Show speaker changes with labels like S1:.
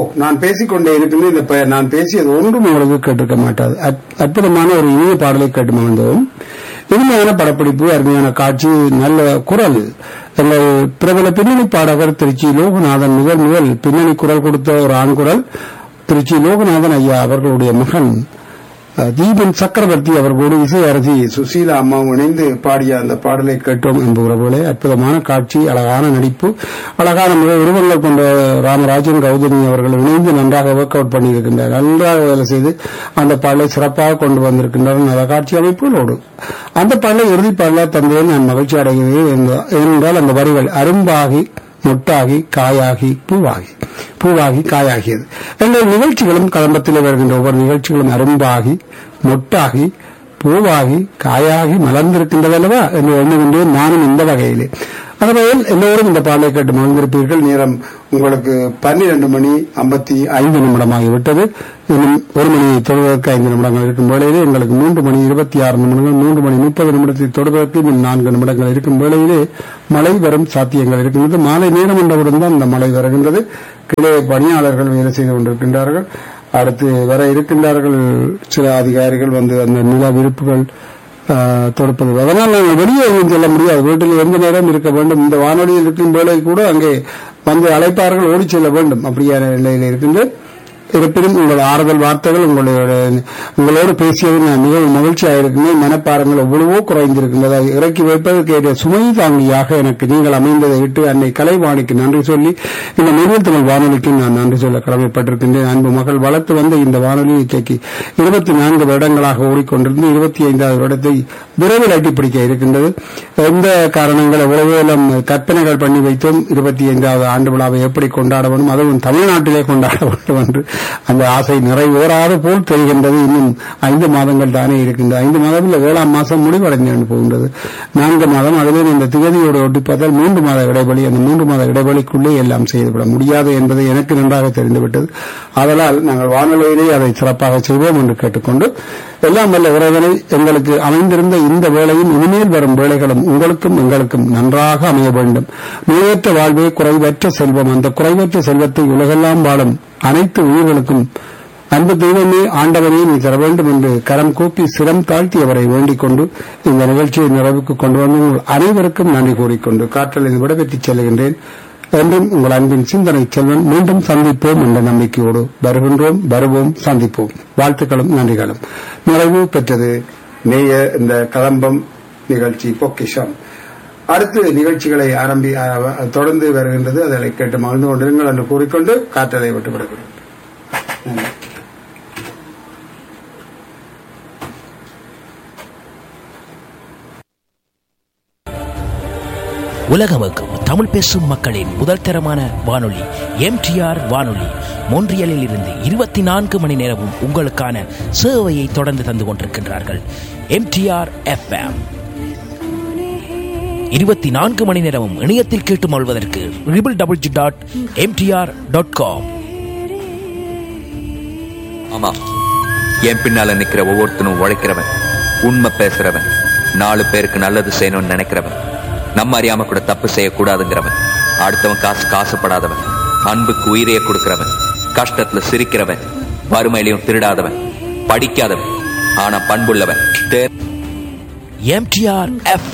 S1: ஓ நான் பேசிக்கொண்டே இருக்கின்ற இந்த பெயர் நான் பேசியது ஒன்றும் உங்களுக்கு கேட்டிருக்க மாட்டாது அற்- அற்புதமான ஒரு இனிய பாடலை கேட்டு மகிழ்ந்தோம் இனிமையான படப்பிடிப்பு அருமையான காட்சி நல்ல குரல் எங்கள் பிரபல பின்னணி பாடகர் திருச்சி லோகநாதன் முதல் முதல் பின்னணி குரல் கொடுத்த ஒரு ஆண் குரல் திருச்சி லோகநாதன் ஐயா அவர்களுடைய மகன் அஹ், தீபன் சக்கரவர்த்தி அவர்களோடு இசை அரசி சுசீலா அம்மாவும் இணைந்து பாடிய அந்த பாடலை கேட்டோம் என்பவர்களே அற்புதமான காட்சி அழகான நடிப்பு அழகான மிக உருவங்கள் கொண்ட ராமராஜன் கௌதமி அவர்கள் இணைந்து நன்றாக ஒர்க் அவுட் பண்ணியிருக்கின்றனர் நன்றாக வேலை செய்து அந்த பாடலை சிறப்பாக கொண்டு வந்திருக்கின்றனர் நல்ல காட்சி அமைப்புகளோடு அந்த பாடலை இறுதி பாடலாக தந்ததில் நான் மகிழ்ச்சி அடைகிறேன் என்ற- ஏனென்றால் அந்த வரிகள் அரும்பாகி மொட்டாகி காயாகி பூவாகி பூவாகி காயாகியது எங்கள் நிகழ்ச்சிகளும் கலம்பத்தில் வருகின்ற ஒவ்வொரு நிகழ்ச்சிகளும் அரும்பாகி மொட்டாகி பூவாகி காயாகி மலர்ந்திருக்கின்றது அல்லவா என்று எண்ணுகின்றேன் நானும் இந்த வகையிலே அந்த வகையில் எல்லோரும் இந்த பாடலை கேட்டு மகிழ்ந்திருப்பீர்கள் நேரம் உங்களுக்கு பன்னிரண்டு மணி ஐம்பத்தி ஐந்து நிமிடமாகிவிட்டது இன்னும் ஒரு மணியை தொடுவதற்கு ஐந்து நிமிடங்கள் இருக்கும் வேளையிலே எங்களுக்கு மூன்று மணி இருபத்தி ஆறு நிமிடங்கள் மூன்று மணி முப்பது நிமிடத்தை தொடுவதற்கு இன்னும் நான்கு நிமிடங்கள் இருக்கும் வேளையிலே மழை வரும் சாத்தியங்கள் இருக்கின்றது மாலை நேரம் என்றவுடன் தான் இந்த மழை வருகின்றது கீழே பணியாளர்கள் வேலை செய்து கொண்டிருக்கின்றார்கள் அடுத்து வர இருக்கின்றார்கள் சில அதிகாரிகள் வந்து அந்த நில விருப்புகள் ஆஹ், தொடுப்பது அதனால் நாங்கள் வெளியே எங்கும் செல்ல முடியாது வீட்டில் எந்த நேரம் இருக்க வேண்டும் இந்த வானொலியில் இருக்கும் வேலை கூட அங்கே வந்து அழைப்பார்கள் ஓடிச் செல்ல வேண்டும் அப்படியான நிலையில் இருக்கின்ற இருப்பினும் உங்கள் ஆறுதல் வார்த்தைகள் உங்களோட உங்களோடு பேசியது நான் மிகவும் மகிழ்ச்சியாக இருக்கிறேன் மனப்பாரங்கள் எவ்வளவோ குறைந்திருக்கின்றது அதை இறக்கி வைப்பதற்கு ஏற்ற சுமை தாங்கியாக எனக்கு நீங்கள் அமைந்ததை விட்டு அன்னை கலைவாணிக்கு நன்றி சொல்லி இந்த நிறுவன தமிழ் வானொலிக்கு நான் நன்றி சொல்ல கடமைப்பட்டிருக்கின்றேன் அன்பு மகள் வளர்த்து வந்த இந்த வானொலி இன்றைக்கு இருபத்தி நான்கு வருடங்களாக ஓடிக்கொண்டிருந்து இருபத்தி ஐந்தாவது வருடத்தை விரைவில் அட்டி பிடிக்க இருக்கின்றது எந்த காரணங்கள் எவ்வளவோ எல்லாம் கற்பனைகள் பண்ணி வைத்தோம் இருபத்தி ஐந்தாவது ஆண்டு விழாவை எப்படி கொண்டாட வேண்டும் அதுவும் தமிழ்நாட்டிலே கொண்டாட வேண்டும் என்று அந்த ஆசை நிறைவேறாத போல் தெரிகின்றது இன்னும் ஐந்து மாதங்கள் தானே இருக்கின்றது ஐந்து மாதம் இல்லை ஏழாம் மாதம் முடிவடைந்து போகின்றது நான்கு மாதம் அதிலே இந்த திகதியோடு ஒட்டி பார்த்தால் மூன்று மாத இடைவெளி அந்த மூன்று மாத இடைவெளிக்குள்ளே எல்லாம் செய்துவிட முடியாது என்பது எனக்கு நன்றாக தெரிந்துவிட்டது அதனால் நாங்கள் வானொலியிலே அதை சிறப்பாக செய்வோம் என்று கேட்டுக்கொண்டு எல்லாம் வல்ல இறைவனை எங்களுக்கு அமைந்திருந்த இந்த வேளையும் இனிமேல் வரும் வேளைகளும் உங்களுக்கும் எங்களுக்கும் நன்றாக அமைய வேண்டும் நோயற்ற வாழ்வே குறைவற்ற செல்வம் அந்த குறைவற்ற செல்வத்தை உலகெல்லாம் வாழும் அனைத்து உயிர்களுக்கும் அன்பு தெய்வமே ஆண்டவனே நீ தர வேண்டும் என்று கரம் கூப்பி சிரம் தாழ்த்தி அவரை வேண்டிக் கொண்டு இந்த நிகழ்ச்சியை நிறைவுக்கு கொண்டு வந்து உங்கள் அனைவருக்கும் நன்றி கூறிக்கொண்டு காற்றலில் விடைபெற்றுச் செல்கின்றேன் என்றும் உங்கள் அன்பின் சிந்தனை செல்வன் மீண்டும் சந்திப்போம் என்ற நம்பிக்கையோடு வருகின்றோம் வருவோம் சந்திப்போம் வாழ்த்துக்களும் நன்றிகளும் நிறைவு பெற்றது நேய இந்த கலம்பம் நிகழ்ச்சி பொக்கிஷம் அடுத்து நிகழ்ச்சிகளை ஆரம்பி அ- தொடர்ந்து வருகின்றது அதை கேட்டு மகிழ்ந்து கொண்டிருங்கள் என்று கூறிக்கொண்டு காற்றலை விட்டு விடுகிறேன் நன்றி.
S2: உலகமுக்கும் தமிழ் பேசும் மக்களின் முதல் தரமான வானொலி எம்டிஆர் வானொலி மோன்றியலில் இருந்து இருபத்தி நான்கு மணி நேரமும் உங்களுக்கான சேவையை தொடர்ந்து தந்து கொண்டிருக்கின்றார்கள் எம்டிஆர் எஃப்எம் இருபத்தி நான்கு மணி நேரமும் இணையத்தில் கேட்டு மொழ்வதற்கு triple double G dot MTR dot com
S3: ஆமா என் பின்னால நிக்கிற ஒவ்வொருத்தனும் உழைக்கிறவன் உண்மை பேசுறவன் நாலு பேருக்கு நல்லது செய்யணும்னு நினைக்கிறவன் நம்ம அறியாம கூட தப்பு செய்யக்கூடாதுங்கிறவன் அடுத்தவன் காசு காசுப்படாதவன் அன்புக்கு உயிரையே கொடுக்கிறவன் கஷ்டத்துல சிரிக்கிறவன் வறுமையிலையும் திருடாதவன் படிக்காதவன் ஆனா பண்புள்ளவன் தே
S2: எம்டிஆர் எஃப்